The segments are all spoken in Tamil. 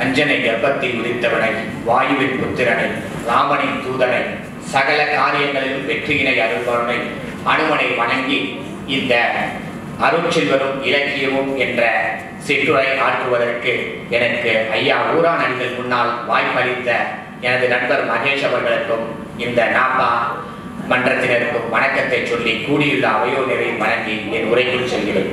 அஞ்சனை கர்ப்பத்தில் உதித்தவனை வாயுவின் புத்திரனை ராமனின் தூதனை சகல காரியங்களிலும் வெற்றியினை அருள்பவனை அனுமனை வணங்கி இந்த அருட்செல்வரும் இலக்கியமும் என்ற சிற்றுரை ஆற்றுவதற்கு எனக்கு ஐயா ஊரான் அணிகள் முன்னால் வாய்ப்பளித்த எனது நண்பர் மகேஷ் அவர்களுக்கும் இந்த நாப்பா மன்றத்தினருக்கும் வணக்கத்தை சொல்லி கூடியுள்ள அவையோனரை வணங்கி என் உரைக்குள் செல்கிறேன்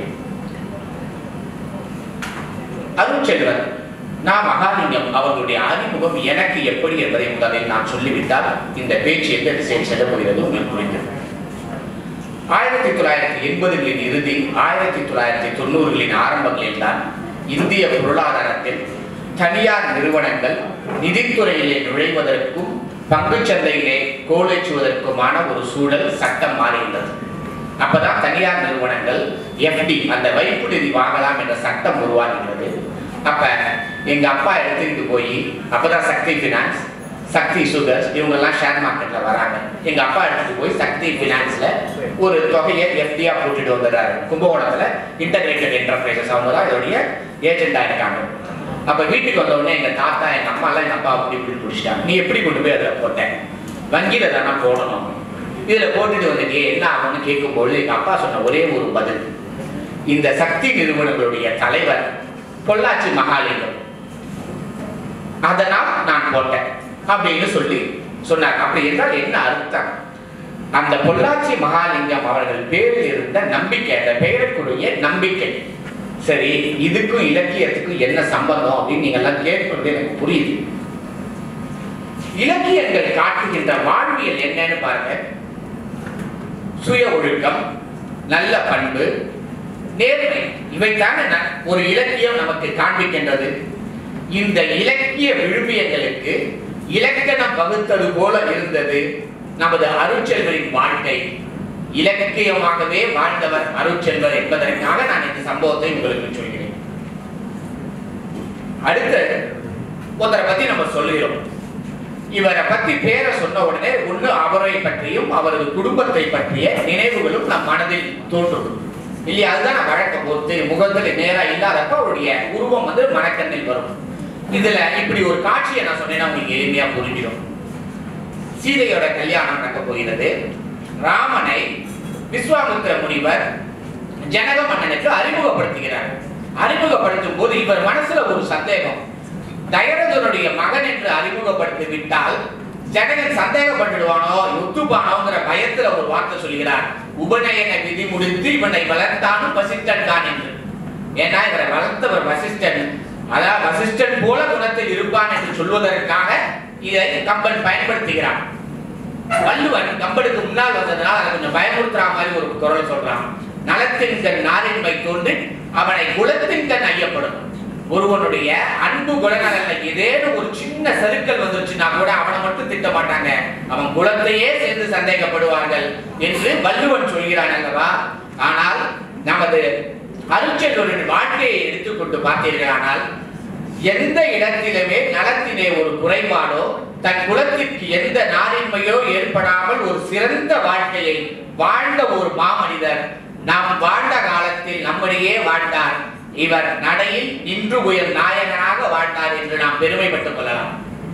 அருட்செல்வர் நான் மகாலிங்கம் அவர்களுடைய அறிமுகம் எனக்கு எப்படி என்பதை முதலில் நான் சொல்லிவிட்டால் இந்த பேச்சு எந்த திசையில் செல்ல போகிறது உங்களுக்கு புரிந்தது ஆயிரத்தி தொள்ளாயிரத்தி எண்பதுகளின் இறுதி ஆயிரத்தி தொள்ளாயிரத்தி தொண்ணூறுகளின் ஆரம்பங்களில் தான் இந்திய பொருளாதாரத்தில் தனியார் நிறுவனங்கள் நிதித்துறையிலே நுழைவதற்கும் பங்குச் சந்தையிலே கோலேச்சுவதற்குமான ஒரு சூழல் சட்டம் மாறியுள்ளது அப்பதான் தனியார் நிறுவனங்கள் எஃப்டி அந்த வைப்பு நிதி வாங்கலாம் என்ற சட்டம் உருவாகின்றது அப்ப எங்க அப்பா எடுத்துக்கிட்டு போய் அப்பதான் சக்தி பினான்ஸ் சக்தி சுகர்ஸ் இவங்கெல்லாம் ஷேர் மார்க்கெட்ல வராங்க எங்க அப்பா எடுத்துட்டு போய் சக்தி பினான்ஸ்ல ஒரு தொகையை எஃப்டியா போட்டுட்டு வந்துடுறாரு கும்பகோணத்துல இன்டகிரேட்டட் என்டர்பிரைசஸ் அவங்க தான் இதோடைய ஏஜென்டா இருக்காங்க அப்ப வீட்டுக்கு வந்த உடனே எங்க தாத்தா எங்க அம்மா எல்லாம் எங்க அப்பா அப்படி இப்படி பிடிச்சிட்டாங்க நீ எப்படி கொண்டு போய் அதுல போட்ட வங்கியில தானே போடணும் இதுல போட்டுட்டு வந்துட்டு என்ன ஆகும்னு கேட்கும்போது எங்க அப்பா சொன்ன ஒரே ஒரு பதில் இந்த சக்தி நிறுவனங்களுடைய தலைவர் பொள்ளாச்சி மகாலிங்கம் அதனால் நான் போட்டேன் அப்படின்னு சொல்லி சொன்னார் அப்படி என்றால் என்ன அர்த்தம் அந்த பொள்ளாச்சி மகாலிங்கம் அவர்கள் பேரில் இருந்த நம்பிக்கை அந்த பெயருக்குரிய நம்பிக்கை சரி இதுக்கும் இலக்கியத்துக்கும் என்ன சம்பந்தம் அப்படின்னு நீங்க எல்லாம் கேட்கறது எனக்கு புரியுது இலக்கியங்கள் காட்டுகின்ற வாழ்வியல் என்னன்னு பாருங்க சுய ஒழுக்கம் நல்ல பண்பு நேர்மை இவைதான ந- ஒரு இலக்கியம் நமக்கு காண்பிக்கின்றது இந்த இலக்கிய விழுமியங்களுக்கு இலக்கணம் வகுத்தது போல இருந்தது நமது அருட்செல்வரின் வாழ்க்கை இலக்கியமாகவே வாழ்ந்தவர் அருட்செல்வர் என்பதற்காக நான் இந்த சம்பவத்தை உங்களுக்கு சொல்கிறேன் அடுத்து ஒருத்தரை பத்தி நம்ம சொல்லுகிறோம் இவரை பத்தி பேரை சொன்ன உடனே ஒண்ணு அவரை பற்றியும் அவரது குடும்பத்தை பற்றிய நினைவுகளும் நம் மனதில் தோன்றும் இல்லையா அதுதான் நான் வழக்கம் ஒருத்து முகத்தில் நேரா இல்லாதப்ப அவருடைய உருவம் வந்து மனக்கண்ணில் வரும் இதுல இப்படி ஒரு காட்சியை நான் சொன்னேன்னா உங்களுக்கு எளிமையா புரிஞ்சிடும் சீதையோட கல்யாணம் நடக்க போகிறது ராமனை விஸ்வாமித்திர முனிவர் ஜனக மன்னனுக்கு அறிமுகப்படுத்துகிறார் அறிமுகப்படுத்தும் போது இவர் மனசுல ஒரு சந்தேகம் தயரதனுடைய மகன் என்று அறிமுகப்படுத்தி விட்டால் ஜனகன் சந்தேகப்பட்டுடுவானோ ஒத்துப்பானோங்கிற பயத்துல ஒரு வார்த்தை சொல்கிறார் உபநயன விதி முடித்து இவனை வளர்த்தானும் வசிஷ்டன் தான் என்று ஏன்னா இவரை வளர்த்தவர் வசிஷ்டன் அதாவது வசிஷ்டன் போல குணத்தில் இருப்பான் என்று சொல்வதற்காக இதை கம்பன் பயன்படுத்துகிறான் வள்ளுவன் கம்பனுக்கு முன்னால் வந்ததுனால அதை கொஞ்சம் பயமுறுத்துற மாதிரி ஒரு குரல் சொல்றான் நலத்தின் கண் நாரின்மை தோன்று அவனை குலத்தின் கண் ஐயப்படும் ஒருவனுடைய அன்பு குணநலன்ல ஏதேனும் ஒரு சின்ன சறுக்கல் வந்துருச்சுன்னா கூட அவனை மட்டும் திட்ட மாட்டாங்க அவன் குலத்தையே சேர்ந்து சந்தேகப்படுவார்கள் என்று வள்ளுவன் சொல்கிறான் அல்லவா ஆனால் நமது அருட்செல்வரின் வாழ்க்கையை எடுத்துக்கொண்டு பார்த்தீர்களானால் எந்த இடத்திலுமே நலத்திலே ஒரு குறைபாடோ தன் குலத்திற்கு எந்த நாரின்மையோ ஏற்படாமல் ஒரு சிறந்த வாழ்க்கையை வாழ்ந்த ஒரு மாமனிதர் நாம் வாழ்ந்த காலத்தில் நம்முடையே வாழ்ந்தார் இவர் நடையில் இன்று உயர் நாயகனாக வாழ்ந்தார் என்று நாம் பெருமைப்பட்டுக் கொள்ளலாம்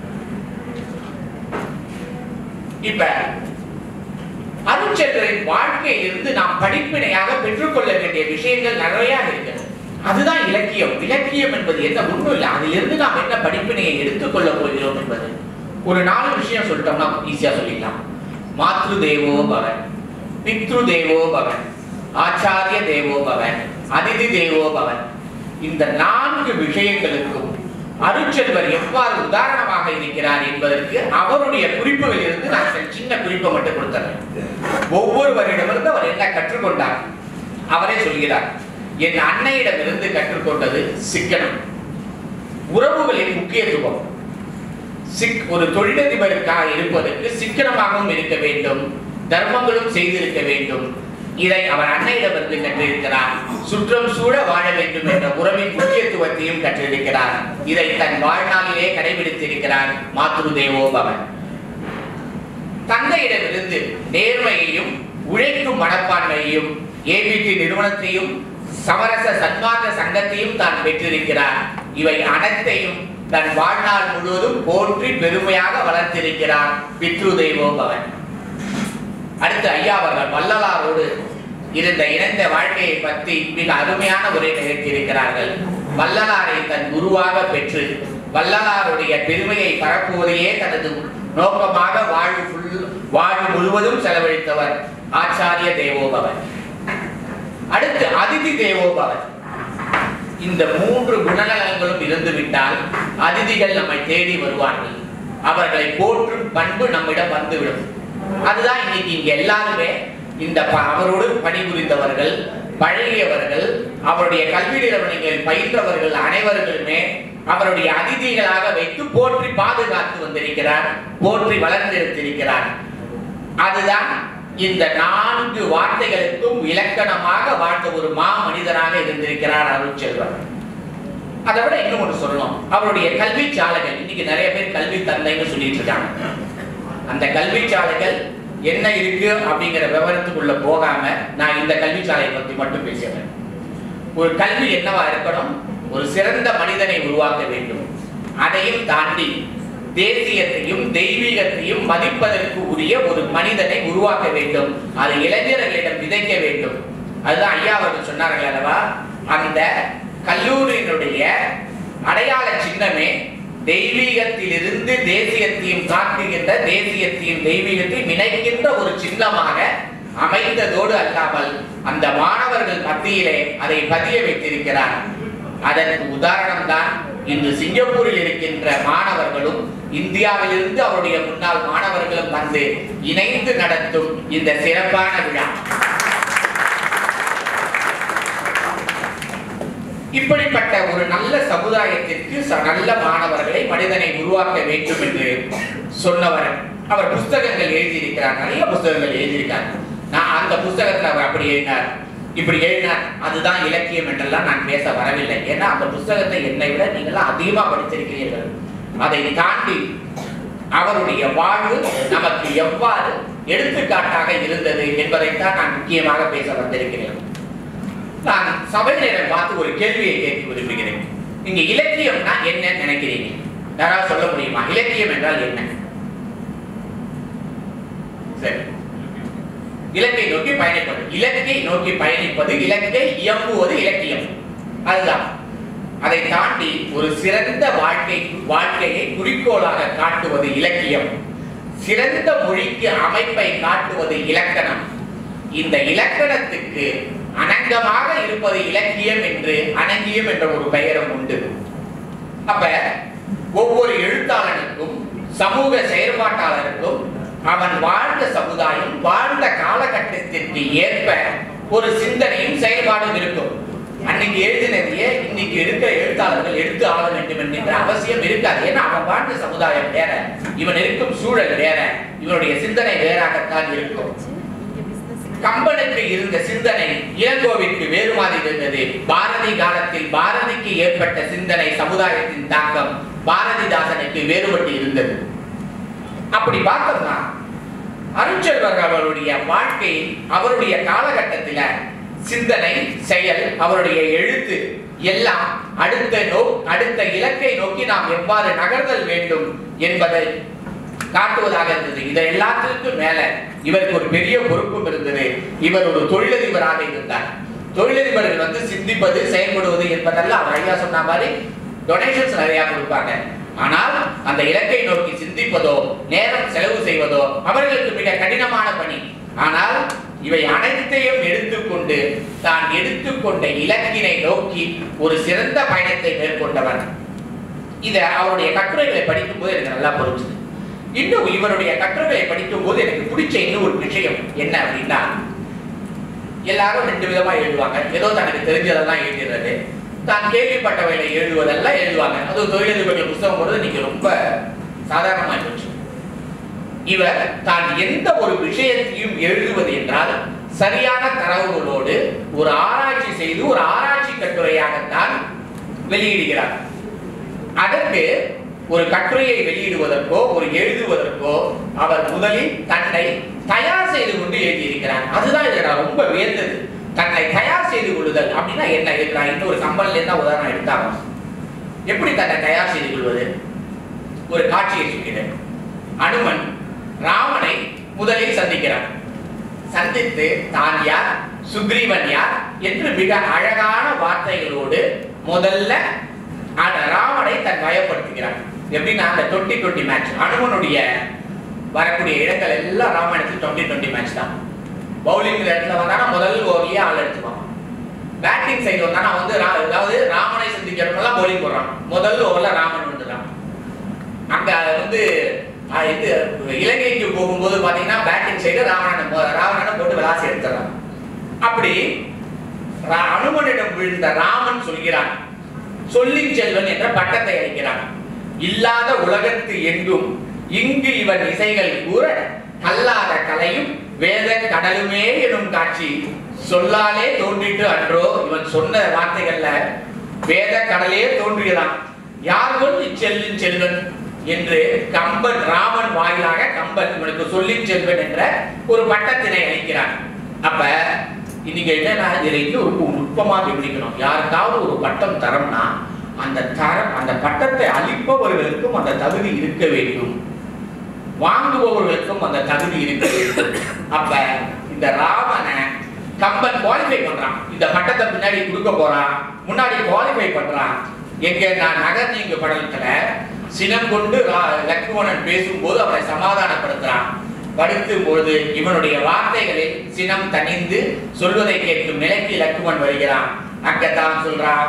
இப்ப அருட்செல்வரின் வாழ்க்கையிலிருந்து நாம் படிப்பினையாக பெற்றுக்கொள்ள வேண்டிய விஷயங்கள் நிறைய இருக்கிறது அதுதான் இலக்கியம் இலக்கியம் என்பது என்ன ஒண்ணும் இல்லை அதிலிருந்து நாம் என்ன படிப்பினையை எடுத்துக்கொள்ள போகிறோம் என்பது ஒரு நாலு விஷயம் சொல்லிட்டோம்னா ஈஸியா சொல்லிடலாம் மாத்ரு தேவோ பவன் பித்ரு தேவோ பவன் ஆச்சாரிய தேவோ பவன் அதிதி தேவோ பவன் இந்த நான்கு விஷயங்களுக்கும் அருட்செல்வர் எவ்வாறு உதாரணமாக இருக்கிறார் என்பதற்கு அவருடைய குறிப்புகளில் இருந்து நான் சில சின்ன குறிப்பை மட்டும் கொடுத்தேன் ஒவ்வொருவரிடமிருந்து அவர் என்ன கற்றுக்கொண்டார் அவரே சொல்கிறார் என் அன்னையிடமிருந்து கற்றுக்கொண்டது சிக்கனம் உறவுகளின் முக்கியத்துவம் சிக் ஒரு தொழிலதிபருக்காக இருப்பதற்கு சிக்கனமாகவும் இருக்க வேண்டும் தர்மங்களும் செய்திருக்க வேண்டும் இதை அவர் அன்னையிடமிருந்து கற்றிருக்கிறார் சுற்றம் சூழ வாழ வேண்டும் என்ற உறவின் முக்கியத்துவத்தையும் கற்றிருக்கிறார் இதை தன் வாழ்நாளிலே கடைபிடித்திருக்கிறார் மாத்ரு தேவோ பவன் தந்தையிடமிருந்து நேர்மையையும் உழைக்கும் மனப்பான்மையையும் ஏபிடி நிறுவனத்தையும் சமரச சன்மார்க்க சங்கத்தையும் தான் பெற்றிருக்கிறார் இவை அனைத்தையும் தன் வாழ்நாள் முழுவதும் போற்றி பெருமையாக வளர்த்திருக்கிறார் பித்ரு தெய்வோபவன் அடுத்து ஐயா அவர்கள் வள்ளலாரோடு இருந்த இணைந்த வாழ்க்கையை பற்றி மிக அருமையான உரை நிகழ்த்தியிருக்கிறார்கள் வள்ளலாரை தன் குருவாக பெற்று வள்ளலாருடைய பெருமையை பரப்புவதையே தனது நோக்கமாக வாழ்வு full- வாழ்வு முழுவதும் செலவழித்தவர் ஆச்சாரிய தேவோபவன் அடுத்து அதிதி தேவோபவன் இந்த மூன்று குணநலங்களும் இருந்துவிட்டால் அதிதிகள் நம்மை தேடி வருவார்கள் அவர்களை போற்றும் பண்பு நம்மிடம் வந்துவிடும் அதுதான் இன்னைக்கு இங்க எல்லாருமே இந்த ப- அவரோடு பணிபுரிந்தவர்கள் பழகியவர்கள் அவருடைய கல்வி நிறுவனங்களில் பயின்றவர்கள் அனைவர்களுமே அவருடைய அதிதிகளாக வைத்து போற்றி பாதுகாத்து வந்திருக்கிறார் போற்றி வளர்ந்தெடுத்திருக்கிறார் அதுதான் இந்த நான்கு வார்த்தைகளுக்கும் இலக்கணமாக வாழ்ந்த ஒரு மா மனிதராக இருந்திருக்கிறார் அருட்செல்வர் அதை விட இன்னும் ஒன்று சொல்லணும் அவருடைய கல்வி சாலைகள் இன்னைக்கு நிறைய பேர் கல்வி தந்தைன்னு சொல்லிட்டு இருக்காங்க அந்த கல்வி சாலைகள் என்ன இருக்கு அப்படிங்கிற விவரத்துக்குள்ள போகாம நான் இந்த கல்வி சாலையை பத்தி மட்டும் பேசுகிறேன் ஒரு கல்வி என்னவா இருக்கணும் ஒரு சிறந்த மனிதனை உருவாக்க வேண்டும் அதையும் தாண்டி தேசியத்தையும் தெய்வீகத்தையும் மதிப்பதற்கு உரிய ஒரு மனிதனை உருவாக்க வேண்டும் அது இளைஞர்களிடம் விதைக்க வேண்டும் அதுதான் ஐயா அவர்கள் சொன்னார்கள் அல்லவா அந்த கல்லூரியினுடைய அடையாள சின்னமே தெய்வீகத்திலிருந்து தேசியத்தையும் காட்டுகின்ற தேசியத்தையும் தெய்வீகத்தையும் இணைக்கின்ற ஒரு சின்னமாக அமைந்ததோடு அல்லாமல் அந்த மாணவர்கள் மத்தியிலே அதை பதிய வைத்திருக்கிறார் அதற்கு உதாரணம் தான் இன்று சிங்கப்பூரில் இருக்கின்ற மாணவர்களும் இந்தியாவிலிருந்து அவருடைய முன்னாள் மாணவர்களும் வந்து இணைந்து நடத்தும் இந்த சிறப்பான விழா இப்படிப்பட்ட ஒரு நல்ல சமுதாயத்திற்கு ச- நல்ல மாணவர்களை மனிதனை உருவாக்க வேண்டும் என்று சொன்னவர் அவர் புஸ்தகங்கள் எழுதியிருக்கிறார் நிறைய புஸ்தகங்கள் எழுதியிருக்கார் நான் அந்த புஸ்தகத்தில் அவர் அப்படி எழுதினார் இப்படி எழுதினார் அதுதான் இலக்கியம் என்றெல்லாம் நான் பேச வரவில்லை ஏன்னா அந்த புஸ்தகத்தை என்னை விட நீங்களாம் அதிகமா படித்திருக்கிறீர்கள் அதை தாண்டி அவருடைய வாழ்வு நமக்கு எவ்வாறு எடுத்துக்காட்டாக இருந்தது என்பதைத்தான் நான் முக்கியமாக பேச வந்திருக்கிறேன் நான் சபையினரை பார்த்து ஒரு கேள்வியை கேட்க விரும்புகிறேன் நீங்க இலக்கியம்னா என்ன நினைக்கிறீங்க யாராவது சொல்ல முடியுமா இலக்கியம் என்றால் என்ன சரி இலக்கை நோக்கி பயணிப்பது இலக்கை நோக்கி பயணிப்பது இலக்கை இயம்புவது இலக்கியம் அதுதான் அதை தாண்டி ஒரு சிறந்த வாழ்க்கை வாழ்க்கையை குறிக்கோளாக காட்டுவது இலக்கியம் சிறந்த மொழிக்கு அமைப்பை காட்டுவது இலக்கணம் இந்த இலக்கணத்துக்கு அனங்கமாக இருப்பது இலக்கியம் என்று அனங்கியம் என்ற ஒரு பெயரும் உண்டு அப்ப ஒவ்வொரு எழுத்தாளனுக்கும் சமூக செயற்பாட்டாளருக்கும் அவன் வாழ்ந்த சமுதாயம் வாழ்ந்த காலகட்டத்திற்கு ஏற்ப ஒரு சிந்தனையும் செயல்பாடும் இருக்கும் அன்னைக்கு எழுதினதையே இன்னைக்கு இருக்கிற எழுத்தாளர்கள் எடுத்து ஆள வேண்டும் என்கின்ற அவசியம் இருக்காது ஏன்னா அவன் வாழ்ந்த சமுதாயம் வேற இவன் இருக்கும் சூழல் வேற இவனுடைய சிந்தனை வேறாகத்தான் இருக்கும் கம்பனுக்கு இருந்த சிந்தனை இளங்கோவிற்கு வேறு மாதிரி இருந்தது பாரதி காலத்தில் பாரதிக்கு ஏற்பட்ட சிந்தனை சமுதாயத்தின் தாக்கம் பாரதிதாசனுக்கு வேறுபட்டு இருந்தது அப்படி பார்த்தோம்னா அருட்செல்வர் அவருடைய வாழ்க்கை அவருடைய காலகட்டத்தில சிந்தனை செயல் அவருடைய எழுத்து எல்லாம் அடுத்த நோ அடுத்த இலக்கை நோக்கி நாம் எவ்வாறு நகர்தல் வேண்டும் என்பதை காட்டுவதாக இருந்தது இதை எல்லாத்திற்கும் மேல இவருக்கு ஒரு பெரிய பொறுப்பும் இருந்தது இவர் ஒரு தொழிலதிபராக இருந்தார் தொழிலதிபர்கள் வந்து சிந்திப்பது செயல்படுவது என்பதெல்லாம் அவர் ஐயா சொன்ன மாதிரி டொனேஷன்ஸ் நிறைய கொடுப்பாங்க ஆனால் அந்த இலக்கை நோக்கி சிந்திப்பதோ நேரம் செலவு செய்வதோ அவர்களுக்கு மிக கடினமான பணி ஆனால் இவை அனைத்தையும் எடுத்துக்கொண்டு தான் எடுத்துக்கொண்ட இலக்கினை நோக்கி ஒரு சிறந்த பயணத்தை மேற்கொண்டவர் இத அவருடைய கட்டுரைகளை படிக்கும்போது எனக்கு நல்லா புரிஞ்சுது இன்னும் இவருடைய கட்டுரைகளை படிக்கும்போது எனக்கு பிடிச்ச இன்னும் ஒரு விஷயம் என்ன அப்படின்னா எல்லாரும் ரெண்டு விதமா எழுதுவாங்க ஏதோ தனக்கு தெரிஞ்சதெல்லாம் எழுதுறது தான் கேள்விப்பட்டவைகளை எழுதுவதெல்லாம் எழுதுவாங்க அது தொழிலதிபர்கள் புஸ்தகம் போடுறது நீங்க ரொம்ப சாதாரணமா போச்சு இவர் தான் எந்த ஒரு விஷயத்தையும் எழுதுவது என்றால் சரியான தரவுகளோடு ஒரு ஆராய்ச்சி செய்து ஒரு ஆராய்ச்சி கட்டுரையாகத்தான் வெளியிடுகிறார் அதற்கு ஒரு கட்டுரையை வெளியிடுவதற்கோ ஒரு எழுதுவதற்கோ அவர் முதலில் தன்னை தயார் செய்து கொண்டு எழுதியிருக்கிறார் அதுதான் இதுல நான் ரொம்ப வியந்தது தன்னை தயார் செய்து கொள்ளுதல் அப்படின்னா என்ன இதுக்கு நான் இன்னொரு சம்பளில இருந்தா உதாரணம் எடுத்தாங்க எப்படி தன்னை தயார் செய்து கொள்வது ஒரு காட்சியை சொல்கிறேன் அனுமன் ராமனை முதலில் சந்திக்கிறான் சந்தித்து தான் யார் சுக்ரீவன் யார் என்று மிக அழகான வார்த்தைகளோடு முதல்ல அந்த ராமனை தன் வயப்படுத்துகிறான் எப்படின்னா அந்த டுவெண்ட்டி டுவெண்ட்டி மேட்ச் அனுமனுடைய வரக்கூடிய இடங்கள் எல்லாம் ராமாயணத்தில் டுவெண்ட்டி டுவெண்ட்டி மேட்ச் தான் பவுலிங் இடத்துல வந்தானா முதல் ஓவர்லயே ஆள் எடுத்துவான் பேட்டிங் சைடு வந்தானா வந்து ரா- அதாவது ராமனை சந்திக்கிறவங்க பவுலிங் போடுறான் முதல் ஓவர்ல ராமன் வந்துடுறான் அங்க வந்து அஹ், இது இலங்கைக்கு போகும்போது பாத்தீங்கன்னா பேட்டிங் சைடு ராவணன் போ- ராவணனை போட்டு விளாசி எடுத்துறான் அப்படி ரா- அனுமனிடம் விழுந்த ராமன் சொல்கிறான் சொல்லின் செல்வன் என்ற பட்டத்தை அளிக்கிறான் இல்லாத உலகத்து எங்கும் இங்கு இவன் இசைகள் கூற கல்லாத கலையும் வேத கடலுமே எனும் காட்சி சொல்லாலே தோன்றிட்டு அன்றோ இவன் சொன்ன வார்த்தைகள்ல வேத கடலே தோன்றியதான் யார் கொண்டு செல்லின் செல்வன் என்று கம்பன் ராமன் வாயிலாக கம்பன் இவனுக்கு சொல்லின் செல்வன் என்ற ஒரு பட்டத்தினை அளிக்கிறான் அப்ப இன்னைக்கு என்னன்னா இதுல இன்னும் ரொம்ப நுட்பமா கவனிக்கணும் யாருக்காவது ஒரு பட்டம் தரம்னா அந்த தரம் அந்த பட்டத்தை அளிப்பவர்களுக்கும் அந்த தகுதி இருக்க வேண்டும் வாங்குபவர்களுக்கும் அந்த தகுதி இருக்க வேண்டும் அப்ப இந்த ராமனை கம்பன் குவாலிஃபை பண்றான் இந்த பட்டத்தை பின்னாடி கொடுக்க போறான் முன்னாடி குவாலிஃபை பண்றான் எங்க நான் நகர் நீங்க படலத்துல சினம் கொண்டு ரா- லக்ஷ்மணன் பேசும்போது அவனை சமாதானப்படுத்துறான் படுத்தும் பொழுது இவனுடைய வார்த்தைகளில் சினம் தணிந்து சொல்வதை கேட்கும் நிலைக்கு லக்குமன் வருகிறான் அங்கத்தான் சொல்றான்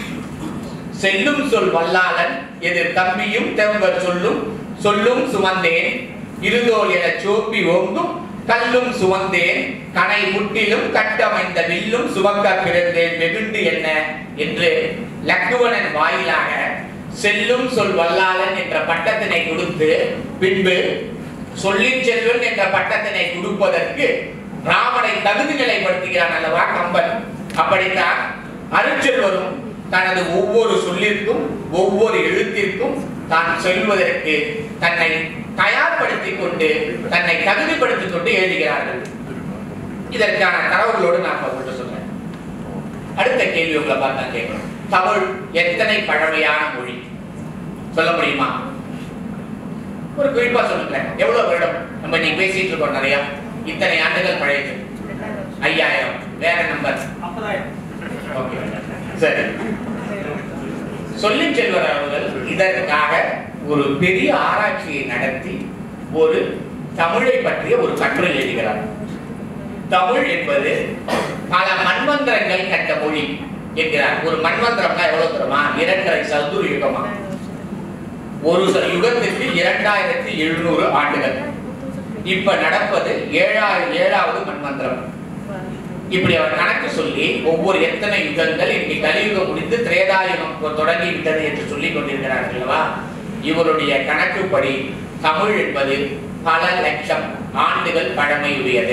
செல்லும் சொல் வல்லாளன் எதிர் தம்பியும் தெம்பர் சொல்லும் சொல்லும் சுமந்தேன் இருதோல் என சோப்பி ஓங்கும் கல்லும் சுமந்தேன் கனை முட்டிலும் கட்டமைந்த வில்லும் சுமக்க பிறந்தேன் வெகுண்டு என்ன என்று லக்குவனன் வாயிலாக செல்லும் சொல் வல்லாளன் என்ற பட்டத்தினை கொடுத்து பின்பு சொல்லின் செல்வன் என்ற பட்டத்தினை கொடுப்பதற்கு ராமனை தகுதி நிலைப்படுத்துகிறான் அல்லவா கம்பன் அப்படித்தான் அருட்செல்வரும் தனது ஒவ்வொரு சொல்லிற்கும் ஒவ்வொரு எழுத்திற்கும் தான் சொல்வதற்கு தன்னை தயார்படுத்திக் கொண்டு தன்னை தகுதிப்படுத்திக் கொண்டு எழுதுகிறார்கள் இதற்கான தரவுகளோடு நான் உங்கள்கிட்ட சொல்றேன் அடுத்த கேள்வி உங்களை பார்த்து நான் கேட்கணும் தமிழ் எத்தனை பழமையான மொழி சொல்ல முடியுமா ஒரு குறிப்பா சொல்லுங்களேன் எவ்வளவு வருடம் நம்ம இன்னைக்கு பேசிட்டு இருக்கோம் நிறைய இத்தனை ஆண்டுகள் பழையது ஐயாயிரம் வேற நம்பர் ஓகே சரி சொல்லிச் செல்வர் அவர்கள் இதற்காக ஒரு பெரிய ஆராய்ச்சியை நடத்தி ஒரு தமிழை பற்றிய ஒரு கட்டுரை எழுதுகிறார் தமிழ் என்பது பல மன்வந்திரங்கள் கண்ட மொழி என்கிறார் ஒரு மன்வந்திரம்னா எவ்வளவு தெரியுமா இரண்டரை சதுர யுகமா ஒரு ச- யுகத்திற்கு இரண்டாயிரத்தி எழுநூறு ஆண்டுகள் இப்ப நடப்பது ஏழாயிரம் ஏழாவது மன்வந்திரம் இப்படி அவர் கணக்கு சொல்லி ஒவ்வொரு எத்தனை யுகங்கள் இன்னைக்கு கலியுகம் முடிந்து திரேதாயுகம் தொடங்கி விட்டது என்று சொல்லிக் கொண்டிருக்கிறார்கள் அல்லவா இவருடைய கணக்குப்படி தமிழ் என்பது பல லட்சம் ஆண்டுகள் பழமையுடையது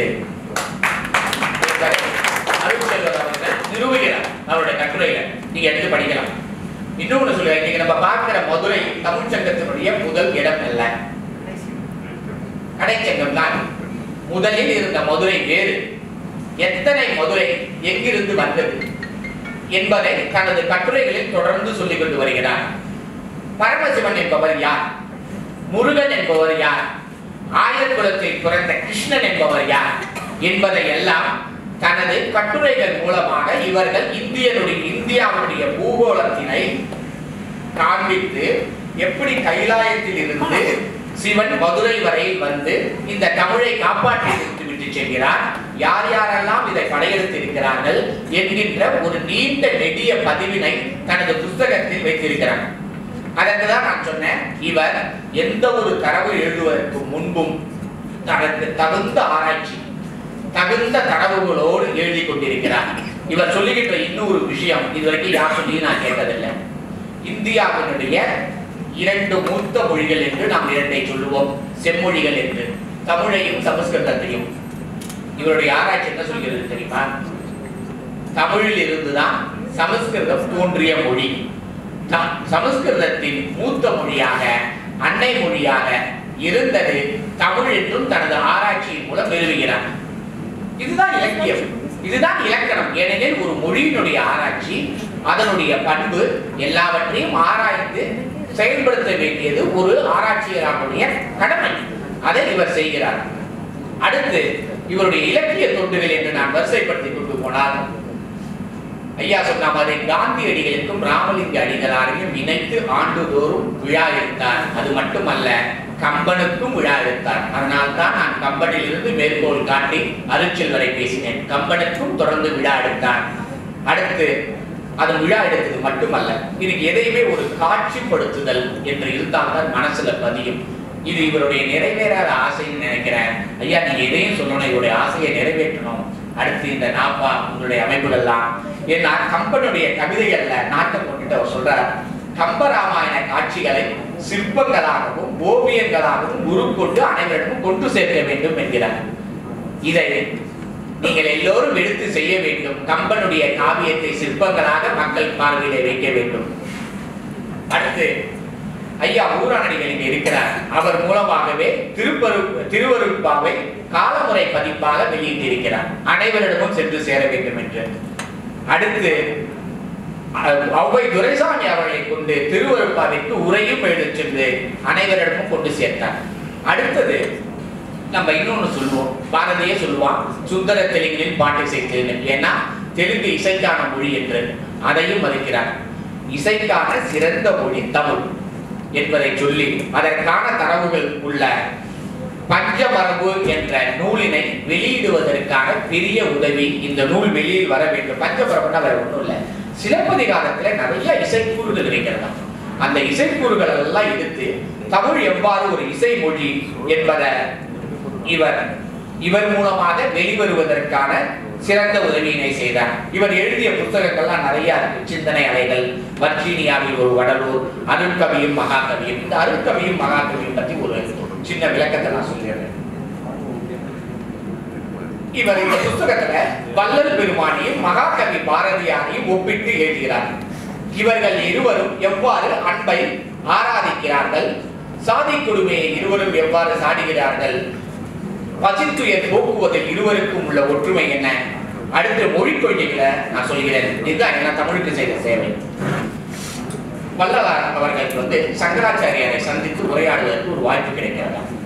அருட்செல்வர் அவர்கள் நிறுவுகிறார் அவருடைய கட்டுரையில நீங்க எடுத்து படிக்கலாம் இன்னொன்னு சொல்லுவேன் இன்னைக்கு நம்ம பார்க்கிற மதுரை தமிழ் சங்கத்தினுடைய முதல் இடம் அல்ல கடைச்சங்கம் தான் முதலில் இருந்த மதுரை வேறு எத்தனை மதுரை எங்கிருந்து வந்தது என்பதை தனது கட்டுரைகளில் தொடர்ந்து சொல்லிக் கொண்டு வருகிறார் பரமசிவன் என்பவர் யார் முருகன் என்பவர் யார் ஆயர்குலத்தை பிறந்த கிருஷ்ணன் என்பவர் யார் என்பதை எல்லாம் தனது கட்டுரைகள் மூலமாக இவர்கள் இந்தியனுடைய இந்தியாவுடைய பூகோளத்தினை காண்பித்து எப்படி கைலாயத்தில் இருந்து சிவன் மதுரை வரையில் வந்து இந்த தமிழை காப்பாற்றி விட்டு விட்டு செல்கிறார் யார் யாரெல்லாம் இதை படையெடுத்திருக்கிறார்கள் என்கின்ற ஒரு நீண்ட நெடிய பதிவினை தனது புஸ்தகத்தில் வைத்திருக்கிறார் அதற்கு தான் நான் சொன்னேன் இவர் எந்த ஒரு தரவு எழுதுவதற்கு முன்பும் தனக்கு தகுந்த ஆராய்ச்சி தகுந்த தரவுகளோடு எழுதி கொண்டிருக்கிறார் இவர் சொல்லுகின்ற இன்னொரு விஷயம் இதுவரைக்கும் யார் சொல்லி நான் கேட்டதில்லை இந்தியாவினுடைய இரண்டு மூத்த மொழிகள் என்று நாம் இரண்டை சொல்லுவோம் செம்மொழிகள் என்று தமிழையும் சமஸ்கிருதத்தையும் இவருடைய ஆராய்ச்சி என்ன சொல்கிறது தெரியுமா தமிழில் இருந்துதான் சமஸ்கிருதம் தோன்றிய மொழி த- சமஸ்கிருதத்தின் மூத்த மொழியாக அன்னை மொழியாக இருந்தது தமிழ் என்றும் தனது ஆராய்ச்சியின் மூலம் நிறுவுகிறார் இதுதான் இலக்கியம் இதுதான் இலக்கணம் ஏனெனில் ஒரு மொழியினுடைய ஆராய்ச்சி அதனுடைய பண்பு எல்லாவற்றையும் ஆராய்ந்து செயல்படுத்த வேண்டியது ஒரு ஆராய்ச்சியாளருடைய கடமை அதை இவர் செய்கிறார் அடுத்து இவருடைய இலக்கிய தொண்டுகள் என்று நான் வரிசைப்படுத்தி கொண்டு போனால் ஐயா சொன்ன மாதிரி காந்தியடிகளுக்கும் ராமலிங்க அடிகளாரையும் இணைத்து ஆண்டுதோறும் விழா எடுத்தார் அது மட்டுமல்ல கம்பனுக்கும் விழா எடுத்தார் அதனால்தான் நான் கம்பனில் இருந்து மேற்கோள் காட்டி அருச்சில் வரை பேசினேன் கம்பனுக்கும் தொடர்ந்து விழா எடுத்தார் அடுத்து அது விழா எடுத்தது மட்டுமல்ல இதுக்கு எதையுமே ஒரு காட்சிப்படுத்துதல் என்று இருந்தால்தான் மனசுல பதியும் இது இவருடைய நிறைவேறாத ஆசைன்னு நினைக்கிறேன் ஐயா நீங்க எதையும் சொல்லணும் இவருடைய ஆசையை நிறைவேற்றணும் அடுத்து இந்த நாப்பா உங்களுடைய அமைப்புகள்லாம் ஏன்னா கம்பனுடைய கவிதைகள்ல நாட்டை கொண்டுட்டு அவர் சொல்றார் கம்பராமாயண காட்சிகளை சிற்பங்களாகவும் ஓவியங்களாகவும் உருக்கொண்டு அனைவரிடமும் கொண்டு சேர்க்க வேண்டும் என்கிறார் இதை நீங்கள் எல்லோரும் எடுத்து செய்ய வேண்டும் கம்பனுடைய காவியத்தை சிற்பங்களாக மக்கள் பார்வையிலே வைக்க வேண்டும் அடுத்து ஐயா ஊரானடிகள் இங்கே இருக்கிறார் அவர் மூலமாகவே திருப்பரு திருவருட்பாவை காலமுறை பதிப்பாக வெளியிட்டிருக்கிறார் அனைவரிடமும் சென்று சேர வேண்டும் என்று அடுத்து அஹ், ஔவை துரைசாமி அவர்களை கொண்டு திருவருட்பாவிற்கு உரையும் எழுதச் சென்று அனைவரிடமும் கொண்டு சேர்த்தார் அடுத்தது நம்ம இன்னொன்னு சொல்லுவோம் பாரதியே சொல்லுவான் சுந்தர தெலுங்கில் பாட்டு இசைத்தேன் ஏன்னா தெலுங்கு இசைக்கான மொழி என்று அதையும் மதிக்கிறார் இசைக்கான சிறந்த மொழி தமிழ் என்பதை சொல்லி அதற்கான தரவுகள் உள்ள பஞ்சமரபு என்ற நூலினை வெளியிடுவதற்கான பெரிய உதவி இந்த நூல் வெளியில் வர வேண்டும் பஞ்சமரபுன்னா வேற ஒண்ணும் இல்லை சிலப்பதிகாரத்துல நிறைய இசைக்கூறுகள் இருக்கிறதா அந்த இசைக்கூறுகள் எல்லாம் எடுத்து தமிழ் எவ்வாறு ஒரு இசை மொழி என்பதை இவர் இவர் மூலமாக வெளிவருவதற்கான சிறந்த உதவியினை செய்தார் இவர் எழுதிய புத்தகங்கள்லாம் நிறைய இருக்கு சிந்தனை அலைகள் வர்ஜீனியாவில் ஒரு வடலூர் அருட்கவியும் மகாகவியும் இந்த அருட்கவியும் மகாகவியும் பற்றி ஒரு சின்ன விளக்கத்தை நான் சொல்லிடுறேன் இவர் இந்த புத்தகத்துல வள்ளல் பெருமானியும் மகாகவி பாரதியாரையும் ஒப்பிட்டு எழுதுகிறார் இவர்கள் இருவரும் எவ்வாறு அன்பை ஆராதிக்கிறார்கள் சாதி கொடுமையை இருவரும் எவ்வாறு சாடுகிறார்கள் பசித்துயர் போக்குவதில் இருவருக்கும் உள்ள ஒற்றுமை என்ன அடுத்த மொழி கொள்கைகளை நான் சொல்கிறேன் இதுதான் என்ன தமிழுக்கு செய்த சேவை வள்ளலார் அவர்களுக்கு வந்து சங்கராச்சாரியாரை சந்தித்து உரையாடுவதற்கு ஒரு வாய்ப்பு கிடைக்கிறதா